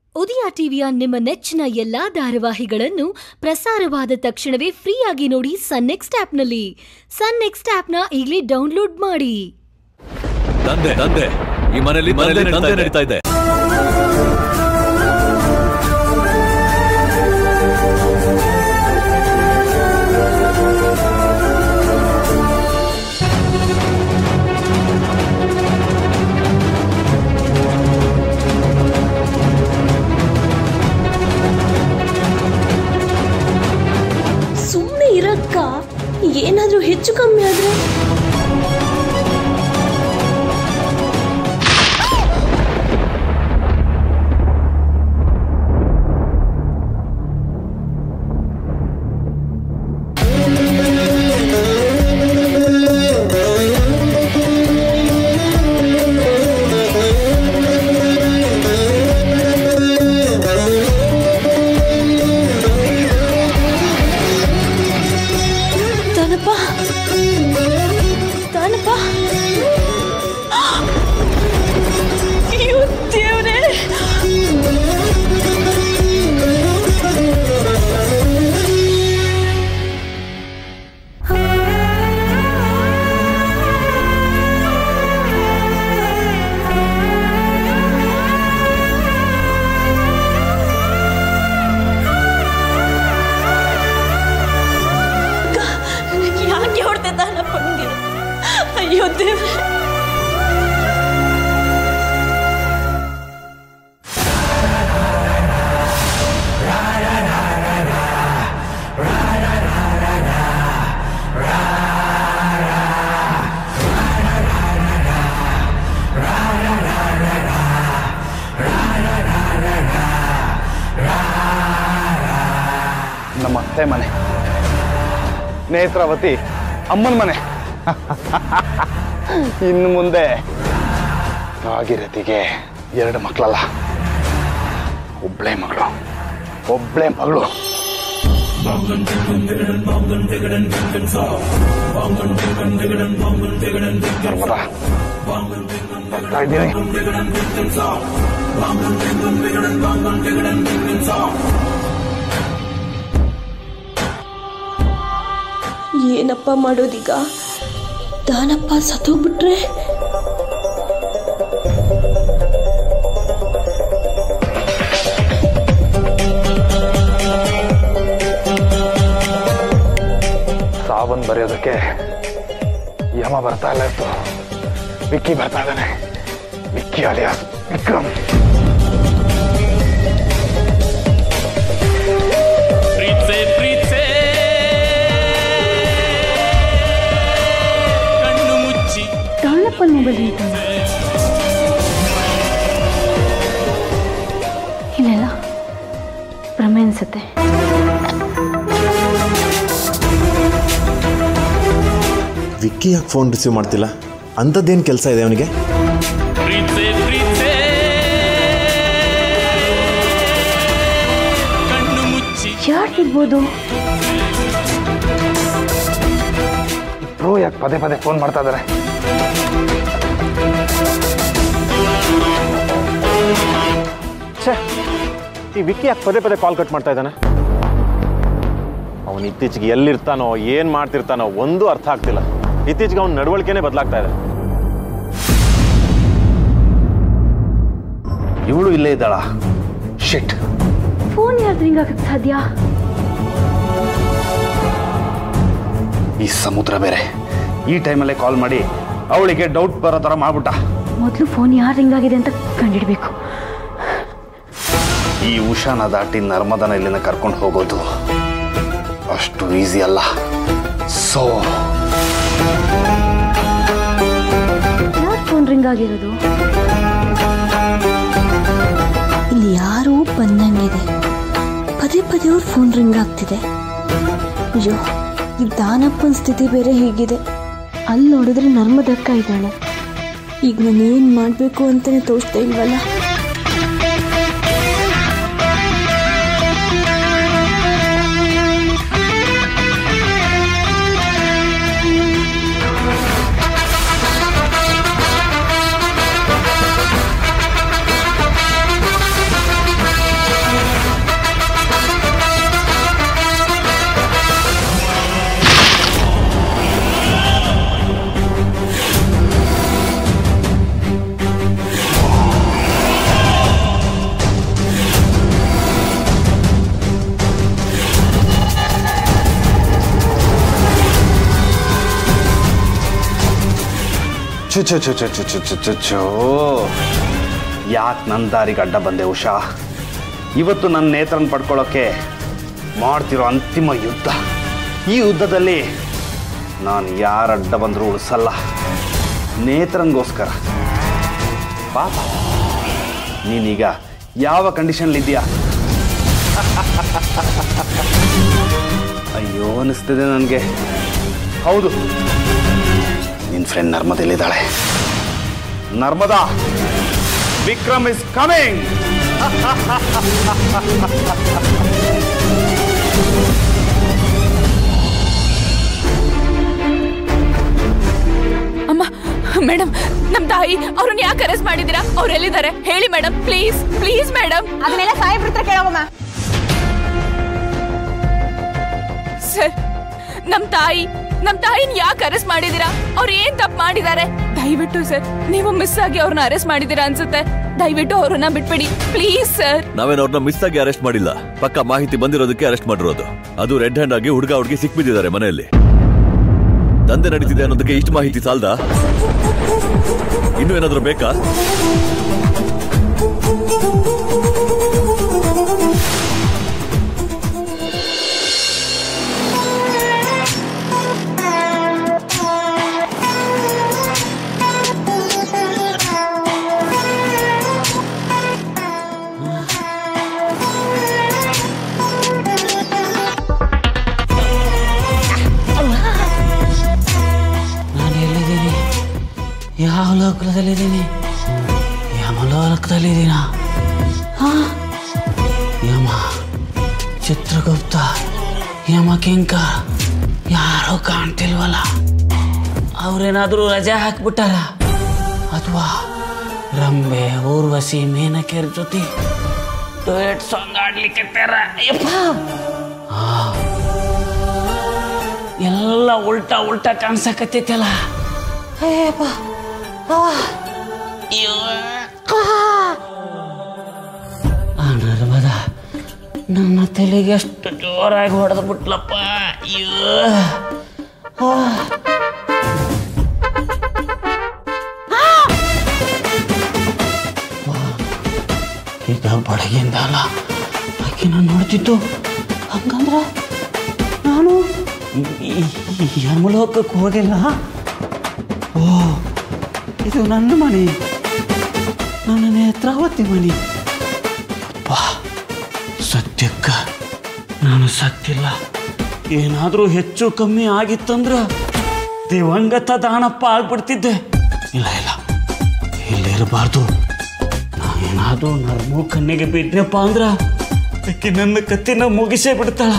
ಉದಯ ಟಿವಿಯ ನಿಮ್ಮ ನೆಚ್ಚಿನ ಎಲ್ಲಾ ಧಾರಾವಾಹಿಗಳನ್ನು ಪ್ರಸಾರವಾದ ತಕ್ಷಣವೇ ಫ್ರೀಯಾಗಿ ನೋಡಿ ಸನ್ ನೆಕ್ಸ್ಟ್ ಆಪ್ನಲ್ಲಿ ಸನ್ ನೆಕ್ಸ್ಟ್ ಆಪ್ನ ಈಗಲೇ ಡೌನ್ಲೋಡ್ ಮಾಡಿ ದಂಧೆ ದಂಧೆ ಈ ಮನೆಯಲ್ಲಿ ಮನೆಯಲ್ಲಿ ದಂಧೆ ನಡೀತಾ ಇದೆ ಸುಮ್ಮನೆ ಇರಕ್ಕ ಏನಾದ್ರೂ ಹೆಚ್ಚು ಕಮ್ಮಿ ಆದ್ರೆ ತಾನಪ್ಪ ತಾನಪ್ಪ ಅಯ್ಯೋ ದೇವ್ರೇ ಯಾಕೆ ಹೊಡ್ದೆ ತಾನಪ್ಪನಿಗೆ ಅಯ್ಯೋ ದೇವ್ರೇ ನಮ್ಮ ಅತ್ತೆ ಮನೆ ನೇತ್ರಾವತಿ ಅಮ್ಮನ ಮನೆ ಇನ್ನು ಮುಂದೆ ಭಾಗೀರಥಿಗೆ ಎರಡು ಮಕ್ಕಳಲ್ಲ ಒಬ್ಳೆ ಮಗಳು ಒಬ್ಳೆ ಮಗಳು ಸರ್ವದ ಬರ್ತಾ ಇದ್ದೀನಿ ಏನಪ್ಪ ಮಾಡೋದೀಗ ದಾನಪ್ಪ ಸತ್ತೋಗ್ಬಿಟ್ರೆ ಸಾವನ್ ಬರೆಯೋದಕ್ಕೆ ಯಮ ಬರ್ತಾ ಇಲ್ಲ ಇತ್ತು ವಿಕ್ಕಿ ಬರ್ತಾ ಇದ್ದಾನೆ ವಿಕ್ಕಿ ಅಲಿಯಾಸ್ ವಿಕ್ರಮ್ ಪ್ರೀತ್ಸೆ ಪ್ರೀತ್ಸೆ ಕಣ್ಣು ಮುಚ್ಚಿ ದಾನಪ್ಪನ ಮೊಬೈಲ್ ಇತ್ತಲ್ಲ ಇಲ್ಲೆಲ್ಲ ಭ್ರಮೆ ಅನ್ಸುತ್ತೆ ವಿಕ್ಕಿ ಯಾಕೆ ಫೋನ್ ರಿಸೀವ್ ಮಾಡ್ತಿಲ್ಲ ಅಂಥದ್ದೇನು ಕೆಲಸ ಇದೆ ಅವನಿಗೆ ಪ್ರೀತ್ಸೆ ಪ್ರೀತ್ಸೆ ಕಣ್ಣು ಮುಚ್ಚಿ ಯಾರ್ಗಿರ್ಬೋದು ಪ್ರೋ ಯಾಕೆ ಪದೇ ಪದೇ ಫೋನ್ ಮಾಡ್ತಾ ಇದ್ದಾರೆ ಛೇ ಈ ವಿಕ್ಕಿ ಯಾಕೆ ಪದೇ ಪದೇ ಕಾಲ್ ಕಟ್ ಮಾಡ್ತಾ ಇದ್ದಾನೆ ಅವನು ಇತ್ತೀಚೆಗೆ ಎಲ್ಲಿರ್ತಾನೋ ಏನು ಮಾಡ್ತಿರ್ತಾನೋ ಒಂದು ಅರ್ಥ ಆಗ್ತಿಲ್ಲ ಇತ್ತೀಚೆಗೆ ಅವನ ನಡವಳಿಕೆನೇ ಬದಲಾಗ್ತಾ ಇದೆ ಇವಳು ಇಲ್ಲೇ ಇದ್ದಾಳ ಶಿಟ್ ಫೋನ್ ಯಾರ್ದು ಹಿಂಗಾಗಕ್ಕೆ ಸಾಧ್ಯ ಈ ಸಮುದ್ರ ಬೇರೆ ಈ ಟೈಮಲ್ಲೇ ಕಾಲ್ ಮಾಡಿ ಅವಳಿಗೆ ಡೌಟ್ ಬರೋ ಥರ ಮಾಡ್ಬಿಟ್ಟ ಮೊದಲು ಫೋನ್ ಯಾರು ಹಿಂಗಾಗಿದೆ ಅಂತ ಕಂಡಿಡ್ಬೇಕು ಈ ಉಷಾನ ದಾಟಿ ನರ್ಮದನ ಇಲ್ಲಿಂದ ಕರ್ಕೊಂಡು ಹೋಗೋದು ಅಷ್ಟು ಈಸಿ ಅಲ್ಲ ಸೊ ಯಾರು ಫೋನ್ ರಿಂಗ್ ಆಗಿರೋದು ಇಲ್ಲಿ ಯಾರೋ ಬಂದಂಗಿದೆ ಪದೇ ಪದೇ ಅವ್ರ ಫೋನ್ ರಿಂಗ್ ಆಗ್ತಿದೆ ಅಯ್ಯೋ ಈ ದಾನಪ್ಪನ ಸ್ಥಿತಿ ಬೇರೆ ಹೀಗಿದೆ ಅಲ್ಲಿ ನೋಡಿದ್ರೆ ನರ್ಮದಕ್ಕ ಇದ್ದಾಳೆ ಈಗ ನಾನು ಏನು ಮಾಡಬೇಕು ಅಂತಲೇ ತೋಚ್ತಾ ಇಲ್ವಲ್ಲ ಪ್ರೀತ್ಸೆ ಚು ಚು ಚು ಚು ಚು ಚು ಚು ಚು ಚು ಯಾಕೆ ನನ್ನ ದಾರಿಗೆ ಅಡ್ಡ ಬಂದೆ ಉಷಾ ಇವತ್ತು ನನ್ನ ನೇತ್ರನ ಪಡ್ಕೊಳ್ಳೋಕ್ಕೆ ಮಾಡ್ತಿರೋ ಅಂತಿಮ ಯುದ್ಧ ಈ ಯುದ್ಧದಲ್ಲಿ ನಾನು ಯಾರ ಅಡ್ಡ ಬಂದರೂ ಉಳಿಸಲ್ಲ ನೇತ್ರನ್ಗೋಸ್ಕರ ಪಾಪ ನೀನೀಗ ಯಾವ ಕಂಡೀಷನ್ಲಿದ್ದೀಯಾ ಅಯ್ಯೋ ಅನಿಸ್ತಿದೆ ನನಗೆ ಹೌದು ನಿನ್ನ ಫ್ರೆಂಡ್ ನರ್ಮದಲ್ಲಿದ್ದಾಳೆ ನರ್ಮದಾ ವಿಕ್ರಮ್ ಇಸ್ ಕಮಿಂಗ್ ಅಮ್ಮ ಮೇಡಮ್ ನಮ್ ತಾಯಿ ಅವ್ರನ್ನ ಯಾಕೆ ಅರೆಸ್ಟ್ ಮಾಡಿದೀರಾ ಅವ್ರು ಎಲ್ಲಿದ್ದಾರೆ ಹೇಳಿ ಮೇಡಮ್ ಪ್ಲೀಸ್ ಪ್ಲೀಸ್ ಮೇಡಮ್ ಅದನ್ನೆಲ್ಲ ಸಾಹೇಬ್ರ ಹತ್ರ ಕೇಳೋವಮ್ಮ ಸರ್ ನಮ್ ತಾಯಿ ನಮ್ ತಾಯಿನ ಯಾಕೆ ಅರೆಸ್ಟ್ ಮಾಡಿದೀರಾ ಅವ್ರು ಏನ್ ತಪ್ಪು ಮಾಡಿದ್ದಾರೆ ದಯವಿಟ್ಟು ಸರ್ ನೀವು ಮಿಸ್ ಆಗಿ ಅವ್ರನ್ನ ಅರೆಸ್ಟ್ ಮಾಡಿದೀರಾ ಅನ್ಸುತ್ತೆ ದಯವಿಟ್ಟು ಅವ್ರನ್ನ ಬಿಟ್ಬಿಡಿ ಪ್ಲೀಸ್ ಸರ್ ನಾವೇನ್ ಅವ್ರನ್ನ ಮಿಸ್ ಆಗಿ ಅರೆಸ್ಟ್ ಮಾಡಿಲ್ಲ ಪಕ್ಕ ಮಾಹಿತಿ ಬಂದಿರೋದಕ್ಕೆ ಅರೆಸ್ಟ್ ಮಾಡಿರೋದು ಅದು ರೆಡ್ ಹ್ಯಾಂಡ್ ಆಗಿ ಹುಡುಗ ಹುಡುಗಿ ಸಿಕ್ಬಿದ್ದಿದ್ದಾರೆ ಮನೆಯಲ್ಲಿ ದಂಧೆ ನಡೀತಿದೆ ಅನ್ನೋದಕ್ಕೆ ಇಷ್ಟು ಮಾಹಿತಿ ಸಾಲ್ದಾ ಇನ್ನೂ ಏನಾದ್ರೂ ಬೇಕಾ ನಾನು ಎಲ್ಲಿದ್ದೀನಿ ಯಾವ ಲೋಕದಲ್ಲಿದ್ದೀನಿ ಯಮಲೋಕದಲ್ಲಿದ್ದೀನ ಯಮ ಚಿತ್ರಗುಪ್ತ ಯಮ ಕಿಂಕ ಯಾರೂ ಕಾಣ್ತಿಲ್ವಲ್ಲ ಅವ್ರೇನಾದರೂ ರಜೆ ಹಾಕ್ಬಿಟ್ಟಾರ ಅಥವಾ ರಂಬೆ ಊರ್ವಶಿ ಮೇನಕೆರ ಜೊತೆ ಡೊಯೆಟ್ ಸಾಂಗ್ ಆಡ್ಲಿಕ್ಕೆ ಅಯ್ಯಪ್ಪ ಆ ಎಲ್ಲ ಉಲ್ಟಾ ಉಲ್ಟಾ ಕಾಣಿಸಕತ್ತೈತಲ್ಲ ಅಯ್ಯಪ್ಪ ಆ ನರ್ಮದ ನನ್ನ ತಲೆಗೆ ಎಷ್ಟು ಜೋರಾಗಿ ಹೊಡೆದು ಬಿಟ್ಲಪ್ಪ ಅಯ್ಯೋ ಆ. ವಾ, ಈಗ ಬಡಗಿಂದ ಅಲ್ಲ ಆಕಿನ ನೋಡ್ತಿತ್ತು ಹಂಗಂದ್ರ ನಾನು ಯಮಲೋಕಕ್ಕೆ ಹೋಗಿಲ್ಲ ಓ ಇದು ನನ್ನ ಮನೆ ನನ್ನ ನೇತ್ರಾವತಿ ಮನೆ ಅಪ್ಪ ಸತ್ಯಕ್ಕ ನಾನು ಸತ್ತಿಲ್ಲ ಏನಾದರೂ ಹೆಚ್ಚು ಕಮ್ಮಿ ಆಗಿತ್ತಂದ್ರ ದಿವಂಗತ ದಾನಪ್ಪ ಆಗ್ಬಿಡ್ತಿದ್ದೆ ಇಲ್ಲ ಇಲ್ಲ ಇಲ್ಲಿರಬಾರ್ದು ನಾನೇನಾದರೂ ನರ್ಮು ಕಣ್ಣಿಗೆ ಬಿದ್ನಪ್ಪ ಅಂದ್ರ ಆಕಿ ನನ್ನ ಕತ್ತಿನ ಮುಗಿಸೇ ಬಿಡ್ತಾಳ